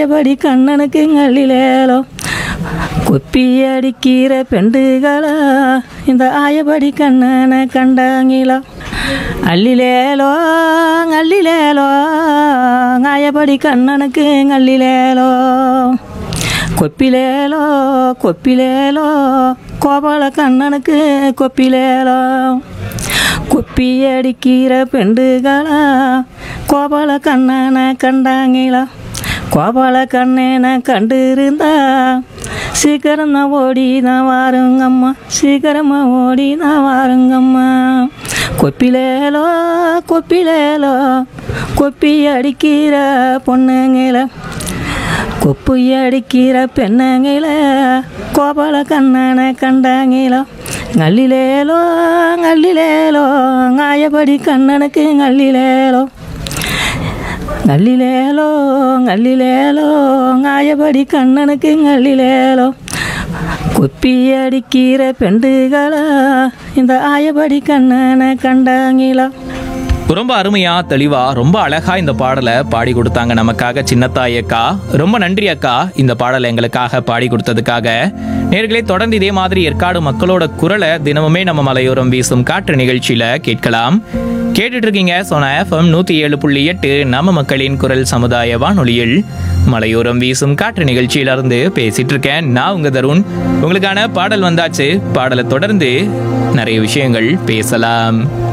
படி கண்ணனுக்கு அள்ளிலேலோ குப்பி அடிக்கிற பெண்டுகளா இந்த ஆயபடி கண்ணனை கண்டாங்கிலோ அள்ளிலேலோ அள்ளிலேலோ ஆயபடி கண்ணனுக்கு அள்ளிலேலோ கொப்பிலேலோ கொப்பிலேலோ கோபால கண்ணனுக்கு கொப்பிலேலோ குப்பி அடிக்கிற பெண்டுகளா கோபால கண்ணனை கண்டாங்களா கோபால கண்ணனை கண்டிருந்தா சீக்கிரம் தான் ஓடி தான் வாருங்கம்மா சீக்கிரமாக ஓடி தான் வாருங்கம்மா கொப்பிலேலோ கொப்பிலேலோ கொப்பி அடிக்கிற பொண்ணுங்கள கொப்பு அடிக்கிற பெண்ணங்கள கோபால கண்ணனை கண்டாங்களோ நல்லிலேலோ நல்லிலேலோ ஆயபடி கண்ணனுக்கு நல்லிலேலோ நல்லிலேலோ நல்லிலேலோ ஆயபடி கண்ணனுக்கு நல்லிலேலோ குப்பி அடிக்கிற பெண்டுகளா இந்த ஆயபடி கண்ணனை கண்டாங்களோ ரொம்ப அருமையா தெளிவா ரொம்ப அழகா இந்த பாடலை பாடி கொடுத்தாங்க நமக்காக சின்னத்தாய் அக்கா ரொம்ப நன்றி அக்கா இந்த பாடலை எங்களுக்காக பாடி கொடுத்ததுக்காக நேர்களே தொடர்ந்து இதே மாதிரி ஏற்காடு மக்களோட குரலை தினமுமே நம்ம மலையோரம் வீசும் காற்று நிகழ்ச்சியில கேட்கலாம் கேட்டுட்டு இருக்கீங்க சோனா எஃப்எம் நூத்தி ஏழு புள்ளி எட்டு நம்ம மக்களின் குரல் சமுதாய வானொலியில் மலையோரம் வீசும் காற்று நிகழ்ச்சியில இருந்து பேசிட்டு இருக்கேன் நான் உங்க தருண் உங்களுக்கான பாடல் வந்தாச்சு பாடலை தொடர்ந்து நிறைய விஷயங்கள் பேசலாம்